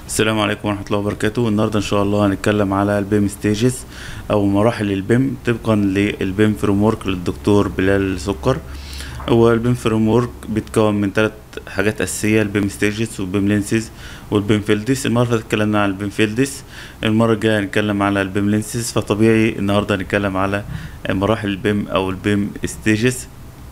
السلام عليكم ورحمة الله وبركاته النهاردة إن شاء الله هنتكلم على البيم ستيجز أو مراحل البيم طبقا للبيم فريم ورك للدكتور بلال سكر هو البيم فريم ورك بيتكون من ثلاث حاجات أساسية البيم ستيجز والبيم لينسز والبيم فيلدس المرة اللي فاتت اتكلمنا على البيم فيلدس المرة الجاية هنتكلم على البيم لينسز فطبيعي النهاردة هنتكلم على مراحل البيم أو البيم ستيجز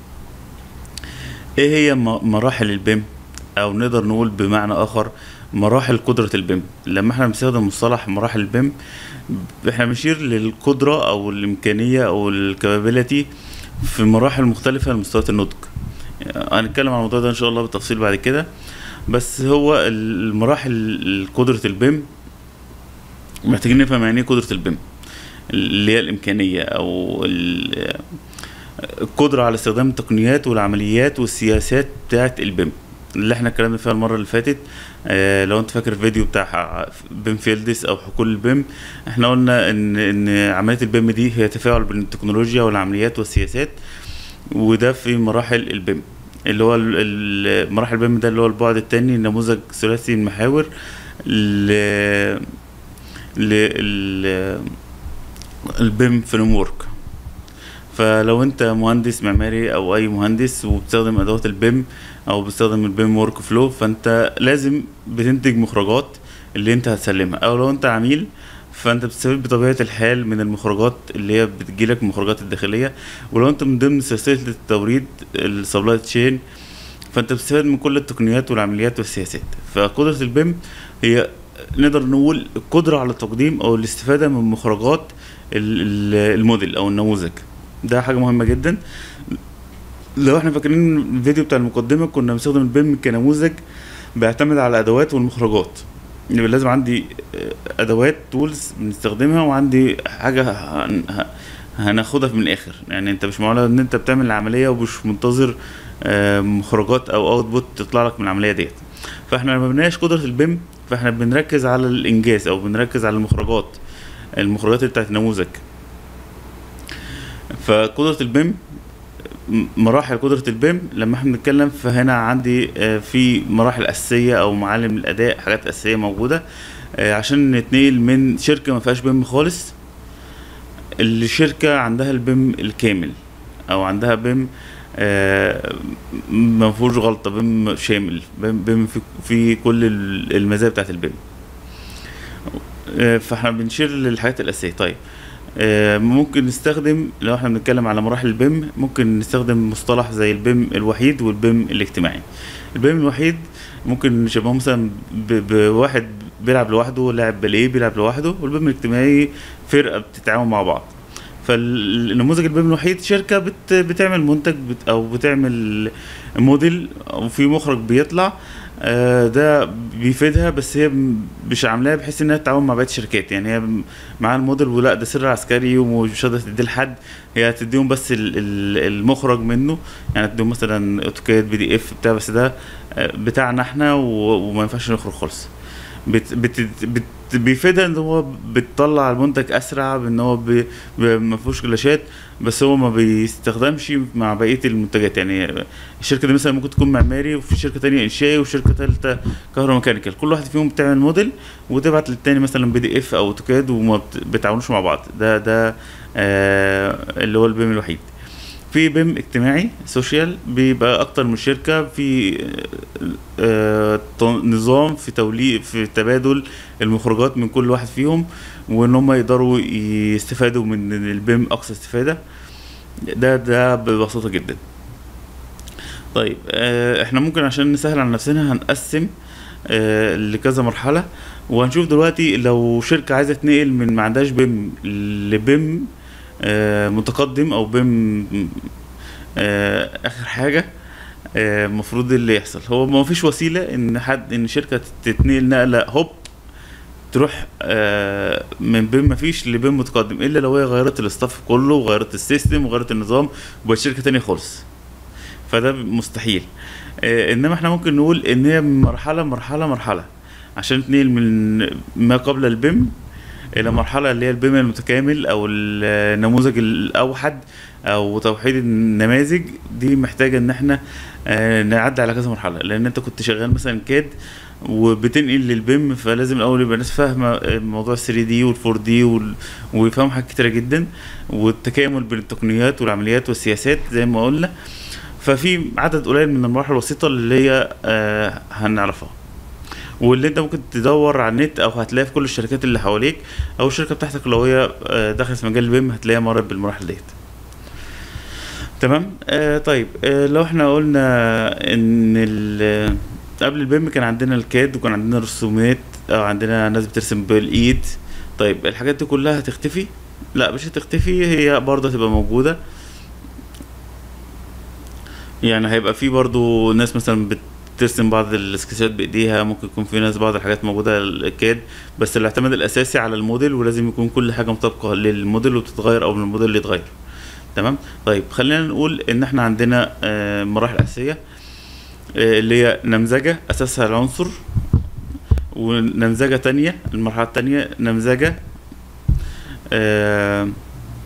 ايه هي م- مراحل البيم او نقدر نقول بمعنى اخر مراحل قدرة البيم لما احنا بنستخدم مصطلح مراحل البيم احنا بنشير للقدرة او الامكانية او الكابابيلتي في مراحل مختلفة لمستويات النضج هنتكلم عن الموضوع ده ان شاء الله بالتفصيل بعد كده بس هو المراحل قدرة البيم محتاجين نفهم يعني ايه قدرة البيم اللي هي الامكانية او ال- القدرة على استخدام التقنيات والعمليات والسياسات بتاعة البيم اللي احنا اتكلمنا فيها المرة اللي فاتت اه لو انت فاكر الفيديو بتاع بيم فيلدس او حقول البيم احنا قلنا ان ان عملية البيم دي هي تفاعل بين التكنولوجيا والعمليات والسياسات وده في مراحل البيم اللي هو ال- ال- مراحل البيم ده اللي هو البعد التاني نموذج ثلاثي المحاور ل ل ال- البيم فريم ورك فلو انت مهندس معماري او اي مهندس وبتستخدم ادوات البيم او بتستخدم البيم ورك فلو فانت لازم بتنتج مخرجات اللي انت هتسلمها او لو انت عميل فانت بتستفيد بطبيعه الحال من المخرجات اللي هي بتجيلك المخرجات الداخليه ولو انت من ضمن سلسله التوريد السبلاي تشين فانت بتستفاد من كل التقنيات والعمليات والسياسات فقدره البيم هي نقدر نقول القدره على التقديم او الاستفاده من مخرجات ال- ال- الموديل او النموذج ده حاجه مهمه جدا لو احنا فاكرين الفيديو بتاع المقدمه كنا بنستخدم البيم كنموذج بيعتمد على الادوات والمخرجات يبقى لازم عندي آه، ادوات تولز بنستخدمها وعندي حاجه هن- ه- هناخدها من الاخر يعني انت مش معقول ان انت بتعمل العمليه ومش منتظر آه، مخرجات او اوتبوت تطلع لك من العمليه ديت فاحنا لما بنناقش قدره البيم فاحنا بنركز على الانجاز او بنركز على المخرجات المخرجات اللي بتاعت النموذج فقدرة البيم م- مراحل قدرة البيم لما احنا بنتكلم فهنا عندي آه، في مراحل أساسية أو معالم الأداء حاجات أساسية موجودة آه، عشان نتنقل من شركة ما فيهاش بيم خالص الشركة عندها البيم الكامل أو عندها بيم آه، ما فيهوش غلطة بيم شامل بيم, بيم في, في كل ال- المزايا بتاعت البيم آه، فاحنا بنشير للحاجات الأساسية طيب آه، ممكن نستخدم لو احنا بنتكلم على مراحل البيم ممكن نستخدم مصطلح زي البيم الوحيد والبيم الاجتماعي البيم الوحيد ممكن نشبهه مثلا ب- بواحد بيلعب لوحده لاعب باليه بيلعب لوحده والبيم الاجتماعي فرقة بتتعاون مع بعض فالنموذج البيم الوحيد شركة بت بتعمل منتج بت أو بتعمل موديل أو في مخرج بيطلع آه، ده بيفيدها بس هي م- مش عاملاها بحيث انها تتعاون مع بقيه الشركات يعني هي م- معاها الموديل ولا ده سر عسكري ومش قادره تديه لحد هي هتديهم بس ال- ال- المخرج منه يعني تديهم مثلا اوتوكاد بي دي اف بتاع بس ده آه، بتاعنا احنا و- وما ينفعش نخرج خالص بت بت بت بيفيدها ان هو بتطلع المنتج اسرع بان هو بي بي- ما فيهوش جلاشات بس هو ما بيستخدمش مع بقيه المنتجات يعني الشركه دي مثلا ممكن تكون معماري وفي شركه تانية انشائي وشركه ثالثه كهروميكانيكال كل واحد فيهم بتعمل موديل وتبعت للتاني مثلا بي دي اف او اوتوكاد وما بت- بيتعاونوش مع بعض ده ده آه اللي هو البيم الوحيد في بيم اجتماعي سوشيال بيبقى اكتر من شركه في آه ط- نظام في توليد في تبادل المخرجات من كل واحد فيهم وان هم يقدروا يستفادوا من البيم اقصى استفاده ده ده ببساطه جدا طيب آه احنا ممكن عشان نسهل على نفسنا هنقسم آه لكذا مرحله وهنشوف دلوقتي لو شركه عايزه تنقل من ما عندهاش بيم لبيم آه متقدم او بيم آه اخر حاجه آه، المفروض اللي يحصل هو ما فيش وسيله ان حد ان شركه تتنقل نقله هوب تروح آه، من بيم ما فيش لبيم متقدم الا لو هي غيرت الاستاف كله وغيرت السيستم وغيرت النظام وبقت شركه تانية خالص فده مستحيل آه، انما احنا ممكن نقول ان هي من مرحله مرحله مرحله عشان تنقل من ما قبل البيم الى مرحله اللي هي البيم المتكامل او النموذج الاوحد او توحيد النماذج دي محتاجه ان احنا آه، نعدي على كذا مرحله لان انت كنت شغال مثلا كاد وبتنقل للبيم فلازم الاول يبقى الناس فاهمه موضوع 3 دي وال 4 دي وال... ويفهموا حاجات كتيره جدا والتكامل بين التقنيات والعمليات والسياسات زي ما قلنا ففي عدد قليل من المراحل البسيطه اللي هي آه هنعرفها واللي انت ممكن تدور على النت او هتلاقي في كل الشركات اللي حواليك او الشركه بتاعتك لو هي آه دخلت في مجال البيم هتلاقيها مرت بالمراحل ديت تمام آه طيب آه لو احنا قلنا ان ال- قبل البيم كان عندنا الكاد وكان عندنا رسومات او عندنا ناس بترسم بالايد طيب الحاجات دي كلها هتختفي لا مش هتختفي هي برضه هتبقى موجوده يعني هيبقى في برضه ناس مثلا بترسم بعض السكتشات بايديها ممكن يكون في ناس بعض الحاجات موجوده الكاد بس الاعتماد الاساسي على الموديل ولازم يكون كل حاجه مطابقه للموديل وتتغير او من الموديل اللي يتغير تمام طيب خلينا نقول ان احنا عندنا آه، مراحل اساسيه آه، اللي هي نمذجه اساسها العنصر ونمذجه تانية المرحله التانية نمذجه آه،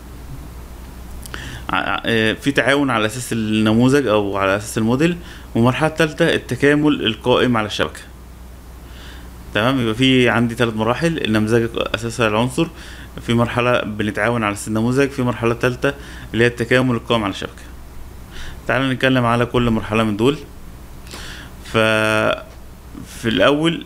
ع- آه، في تعاون على اساس النموذج او على اساس الموديل والمرحله الثالثه التكامل القائم على الشبكه تمام يبقى في عندي ثلاث مراحل النمذجه اساسها العنصر في مرحله بنتعاون على اساس النموذج في مرحله ثالثه اللي هي التكامل القائم على الشبكه تعالى نتكلم على كل مرحله من دول ف في الاول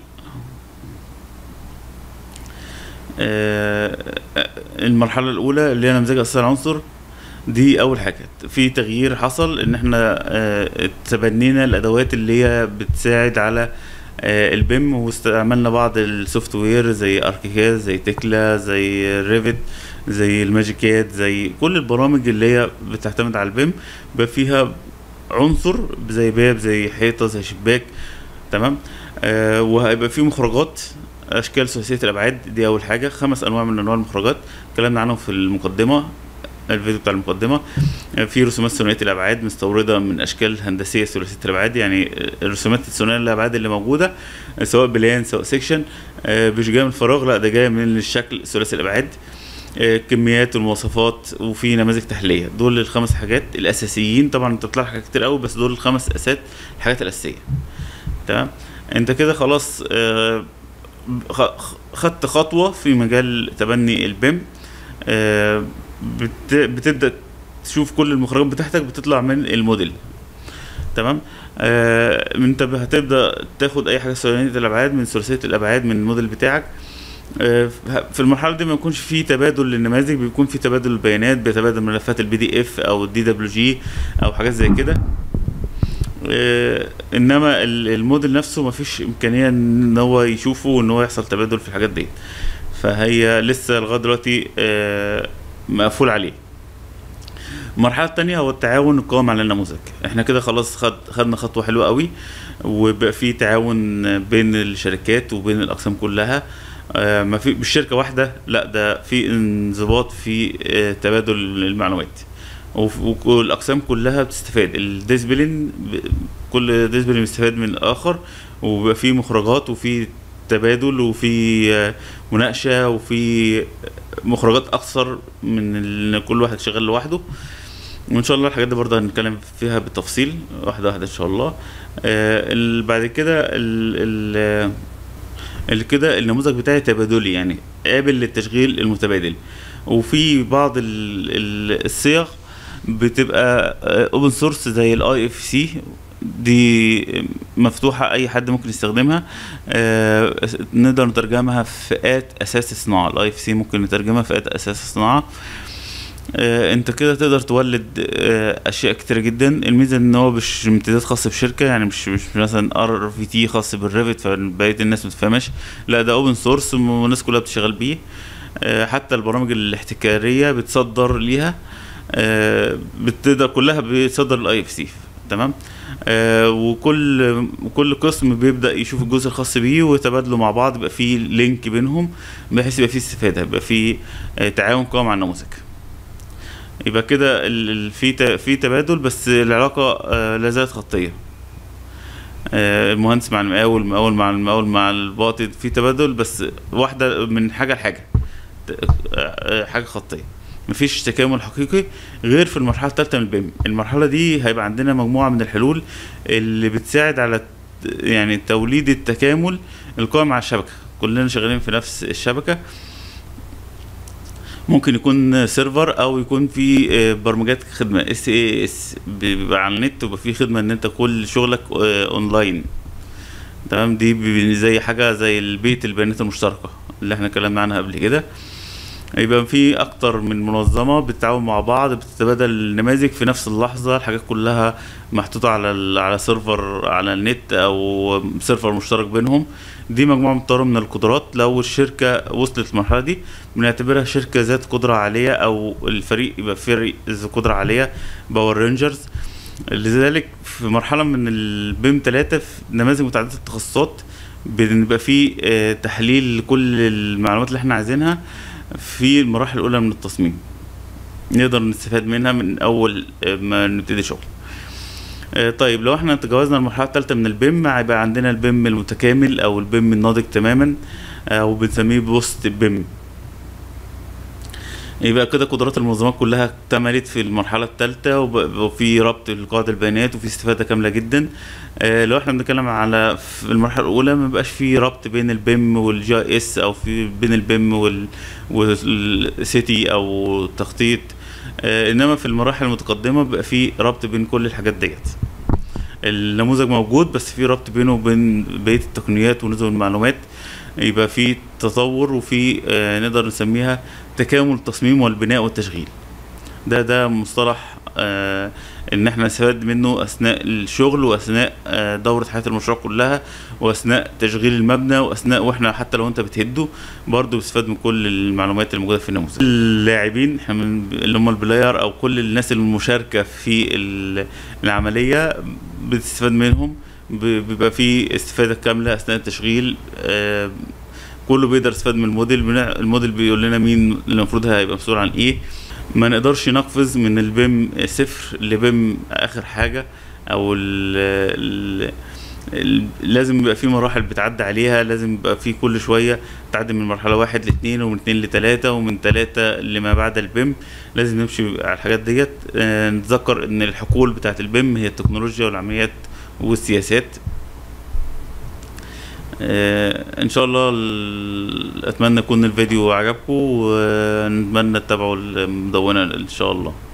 آه، آه، المرحله الاولى اللي هي نمذجه اساس العنصر دي اول حاجه في تغيير حصل ان احنا آه، تبنينا الادوات اللي هي بتساعد على آه، البيم واستعملنا بعض السوفت وير زي اركيكاد زي تكلا زي ريفت زي الماجيكات زي كل البرامج اللي هي بتعتمد على البيم بيبقى فيها عنصر زي باب زي حيطه زي شباك تمام آه وهيبقى فيه مخرجات اشكال ثلاثيه الابعاد دي اول حاجه خمس انواع من انواع المخرجات اتكلمنا عنهم في المقدمه الفيديو بتاع المقدمه آه، في رسومات ثنائيه الابعاد مستورده من اشكال هندسيه ثلاثيه الابعاد يعني الرسومات الثنائيه الابعاد اللي موجوده آه، سواء بلان سواء سيكشن آه، مش جايه من الفراغ لا ده جايه من الشكل ثلاثي الابعاد آه، الكميات والمواصفات وفي نماذج تحليليه دول الخمس حاجات الاساسيين طبعا انت بتطلع حاجات كتير قوي بس دول الخمس اساسات الحاجات الاساسيه تمام انت كده خلاص آه، خ- خدت خطوه في مجال تبني البيم آه، بت- بتبدا تشوف كل المخرجات بتاعتك بتطلع من الموديل تمام آه انت ب- هتبدا تاخد اي حاجه ثلاثيه الابعاد من ثلاثيه الابعاد من الموديل بتاعك آه، في المرحله دي ما يكونش في تبادل للنماذج بيكون في تبادل البيانات بيتبادل ملفات البي دي اف او الدي دبليو جي او حاجات زي كده آه، انما ال- الموديل نفسه ما فيش امكانيه ان هو يشوفه وان هو يحصل تبادل في الحاجات دي فهي لسه لغايه دلوقتي آه، مقفول عليه المرحله الثانيه هو التعاون القائم على النموذج احنا كده خلاص خد خدنا خطوه حلوه قوي وبقى في تعاون بين الشركات وبين الاقسام كلها آه، ما في مش شركه واحده لا ده في انضباط في آه، تبادل المعلومات وف- والاقسام كلها بتستفاد الديسبلين ب- كل ديسبلين بيستفاد من الاخر وبيبقى في مخرجات وفي تبادل وفي آه، مناقشه وفي مخرجات اكثر من ان كل واحد شغال لوحده وان شاء الله الحاجات دي برضه هنتكلم فيها بالتفصيل واحده واحده ان شاء الله آه ال- بعد كده ال ال اللي كده النموذج بتاعي تبادلي يعني قابل للتشغيل المتبادل وفي بعض ال ال الصيغ بتبقى اوبن سورس زي الاي اف سي دي مفتوحة أي حد ممكن يستخدمها آه نقدر نترجمها في فئات أساس الصناعة الاي اف سي ممكن نترجمها في فئات أساس الصناعة آه انت كده تقدر تولد آه اشياء كتيرة جدا الميزه ان هو مش امتداد خاص بشركه يعني مش مش مثلا ار في تي خاص بالريفت فبقيه الناس ما تفهمش لا ده اوبن سورس والناس كلها بتشتغل بيه آه حتى البرامج الاحتكاريه بتصدر ليها آه بتقدر كلها بتصدر الاي اف سي تمام آه وكل كل قسم بيبدا يشوف الجزء الخاص بيه ويتبادلوا مع بعض يبقى في لينك بينهم بحيث يبقى في استفاده يبقى في آه تعاون قوي مع النموذج يبقى كده ال- ال- في ت- في تبادل بس العلاقه آه، لا زالت خطيه آه، المهندس مع المقاول المقاول مع المقاول مع الباطن في تبادل بس واحده من حاجه لحاجه ت- آه، حاجه خطيه مفيش تكامل حقيقي غير في المرحله الثالثه من البيم المرحله دي هيبقى عندنا مجموعه من الحلول اللي بتساعد على يعني توليد التكامل القائم على الشبكه كلنا شغالين في نفس الشبكه ممكن يكون سيرفر او يكون في آه، برمجات خدمه اس اي اس بيبقى على النت ويبقى في خدمه ان انت كل شغلك آه، اونلاين تمام دي بي- زي حاجه زي البيت البيانات المشتركه اللي احنا اتكلمنا عنها قبل كده يبقى في اكتر من منظمه بتتعاون مع بعض بتتبادل النماذج في نفس اللحظه الحاجات كلها محطوطه على ال- على سيرفر على النت او سيرفر مشترك بينهم دي مجموعه متطوره من القدرات لو الشركه وصلت للمرحله دي بنعتبرها شركه ذات قدره عاليه او الفريق يبقى فريق ذو قدره عاليه باور رينجرز لذلك في مرحله من البيم 3 في نماذج متعدده التخصصات بنبقى فيه آه، تحليل لكل المعلومات اللي احنا عايزينها في المراحل الاولى من التصميم نقدر نستفاد منها من اول آه، ما نبتدي شغل آه، طيب لو احنا تجاوزنا المرحله الثالثه من البيم هيبقى عندنا البيم المتكامل او البيم الناضج تماما آه، وبنسميه بوست بيم يبقى كده قدرات المنظمات كلها اكتملت في المرحله الثالثه وفي ربط لقواعد البيانات وفي استفاده كامله جدا آه، لو احنا بنتكلم على في المرحله الاولى ما بقاش في ربط بين البيم والجي اس او في بين البيم وال والسيتي او التخطيط آه، انما في المراحل المتقدمه بيبقى في ربط بين كل الحاجات ديت النموذج موجود بس في ربط بينه وبين بقيه التقنيات ونظم المعلومات يبقى في تطور وفي آه، نقدر نسميها تكامل التصميم والبناء والتشغيل ده ده مصطلح آه ان احنا نستفاد منه اثناء الشغل واثناء آه دوره حياه المشروع كلها واثناء تشغيل المبنى واثناء واحنا حتى لو انت بتهده برضه بتستفاد من كل المعلومات الموجوده في النموذج اللاعبين احنا من اللي هم البلاير او كل الناس المشاركه في ال- العمليه بتستفاد منهم ب- بيبقى في استفاده كامله اثناء التشغيل آه كله بيقدر يستفاد من الموديل بنع- الموديل بيقول لنا مين اللي المفروض هيبقى مسؤول عن ايه ما نقدرش نقفز من البيم صفر لبيم اخر حاجه او ال ال ال لازم يبقى في مراحل بتعدي عليها لازم يبقى في كل شويه تعدي من مرحله واحد لاثنين ومن اتنين لتلاته ومن تلاته لما بعد البيم لازم نمشي على الحاجات ديت آه، نتذكر ان الحقول بتاعت البيم هي التكنولوجيا والعمليات والسياسات آه، ان شاء الله ال- اتمنى يكون الفيديو عجبكم ونتمنى تتابعوا المدونة ان شاء الله